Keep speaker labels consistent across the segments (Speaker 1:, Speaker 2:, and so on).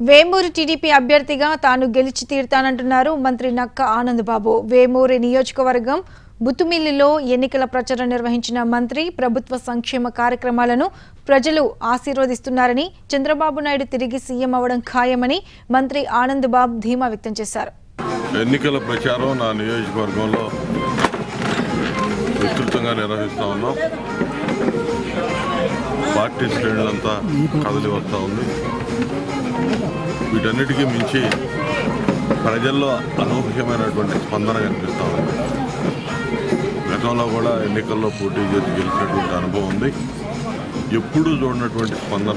Speaker 1: Vemuru TDP అభ్యర్థిగా తాను గెలిచి తీరుతానంటున్నారు మంత్రి నక్క ఆనందబాబు వేమూరి నియోజకవర్గం బుతుమిల్లిలో ఎన్నికల ప్రచారం నిర్వహించిన మంత్రి ప్రభుత్వ సంక్షేమ కార్యక్రమాలను ప్రజలు ఆశీర్వదిస్తున్నారని చంద్రబాబు నాయుడు తిరిగి సీఎం అవడం ఖాయమని మంత్రి ఆనందబాబు ధీమా వ్యక్తం చేశారు
Speaker 2: ఎన్నికల ప్రచారం నా నియోజకవర్గంలో విస్తృతంగా నిర్వహిస్తూ ఉన్నాం పార్టీ శ్రేణులంతా కదలి వస్తూ ఉంది వీటన్నిటికీ మించి ప్రజల్లో అనూహ్యమైనటువంటి స్పందన కనిపిస్తూ ఉంది గతంలో కూడా ఎన్నికల్లో పోటీ చేసి గెలిచినటువంటి అనుభవం ఉంది ఎప్పుడూ చూడనటువంటి స్పందన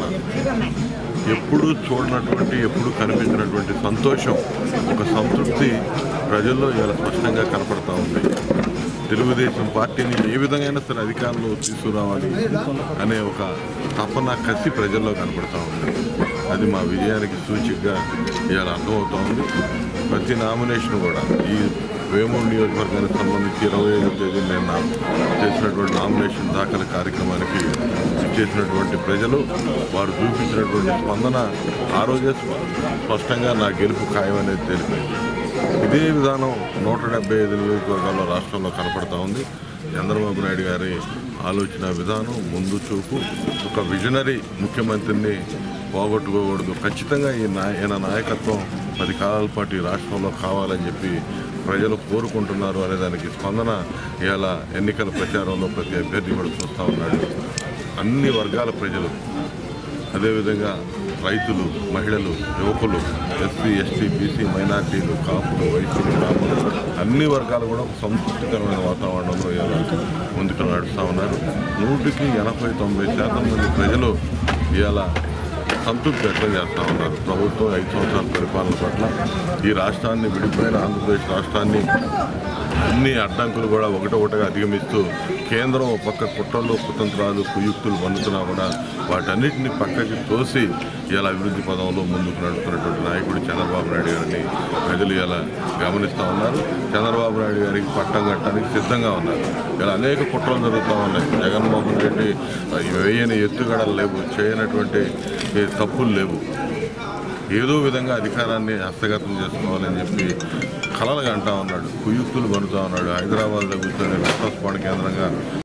Speaker 2: ఎప్పుడూ చూడనటువంటి ఎప్పుడూ కనిపించినటువంటి సంతోషం ఒక సంతృప్తి ప్రజల్లో ఇలా స్పష్టంగా కనపడతా ఉంది తెలుగుదేశం పార్టీని ఏ విధంగా సరే అధికారంలో తీసుకురావాలి అనే ఒక తపన కసి ప్రజల్లో కనపడతా ఉంది అది మా విజయానికి సూచికగా ఇవాళ అర్థమవుతా ఉంది ప్రతి నామినేషన్ కూడా ఈ వేమూరు నియోజకవర్గానికి సంబంధించి ఇరవై ఐదో తేదీ నిన్న చేసినటువంటి నామినేషన్ దాఖలు కార్యక్రమానికి చేసినటువంటి ప్రజలు వారు చూపించినటువంటి స్పందన ఆ రోజే స్ప- స్పష్టంగా నా గెలుపు ఖాయం అనేది తెలిపింది ఇదే విధానం నూట డెబ్బై ఐదు నియోజకవర్గాల్లో రాష్ట్రంలో కనపడతా ఉంది చంద్రబాబు నాయుడు గారి ఆలోచన విధానం ముందు చూపు ఒక విజనరీ ముఖ్యమంత్రిని పోగొట్టుకోకూడదు ఖచ్చితంగా ఈ నా ఈయన నాయకత్వం పది కాలాల పాటు ఈ రాష్ట్రంలో కావాలని చెప్పి ప్రజలు కోరుకుంటున్నారు అనే దానికి స్పందన ఇవాళ ఎన్నికల ప్రచారంలో ప్రతి అభ్యర్థి కూడా చూస్తూ ఉన్నాడు అన్ని వర్గాల ప్రజలు అదేవిధంగా రైతులు మహిళలు యువకులు ఎస్సీ ఎస్టీ బీసీ మైనార్టీలు కాపులు వైశ్యులు బ్రాహ్మణులు అన్ని వర్గాలు కూడా ఒక సంతృప్తికరమైన వాతావరణంలో ఇలా ముందుకు నడుస్తూ ఉన్నారు నూటికి ఎనభై తొంభై శాతం మంది ప్రజలు ఇవాళ సంతృప్తి వ్యక్తం చేస్తూ ఉన్నారు ప్రభుత్వం ఐదు సంవత్సరాల పరిపాలన పట్ల ఈ రాష్ట్రాన్ని విడిపోయిన ఆంధ్రప్రదేశ్ రాష్ట్రాన్ని అన్ని అడ్డంకులు కూడా ఒకటొకటిగా అధిగమిస్తూ కేంద్రం ఒక పక్క కుట్రలు కుతంత్రాలు కుయుక్తులు పన్నుతున్నా కూడా వాటన్నిటిని పక్కకి తోసి ఇలా అభివృద్ధి పదంలో ముందుకు నడుపుతున్నటువంటి నాయకుడు చంద్రబాబు నాయుడు గారిని ప్రజలు ఇలా గమనిస్తూ ఉన్నారు చంద్రబాబు నాయుడు గారికి పట్టం కట్టడానికి సిద్ధంగా ఉన్నారు ఇలా అనేక కుట్రలు జరుగుతూ ఉన్నాయి జగన్మోహన్ రెడ్డి వేయని ఎత్తుగడలు లేవు చేయనటువంటి ఏ తప్పులు లేవు ఏదో విధంగా అధికారాన్ని హస్తగతం చేసుకోవాలని చెప్పి కలలుగా అంటా ఉన్నాడు కుయుక్తులు పనుతా ఉన్నాడు హైదరాబాద్లో కూర్చొని రక్తస్పాణ కేంద్రంగా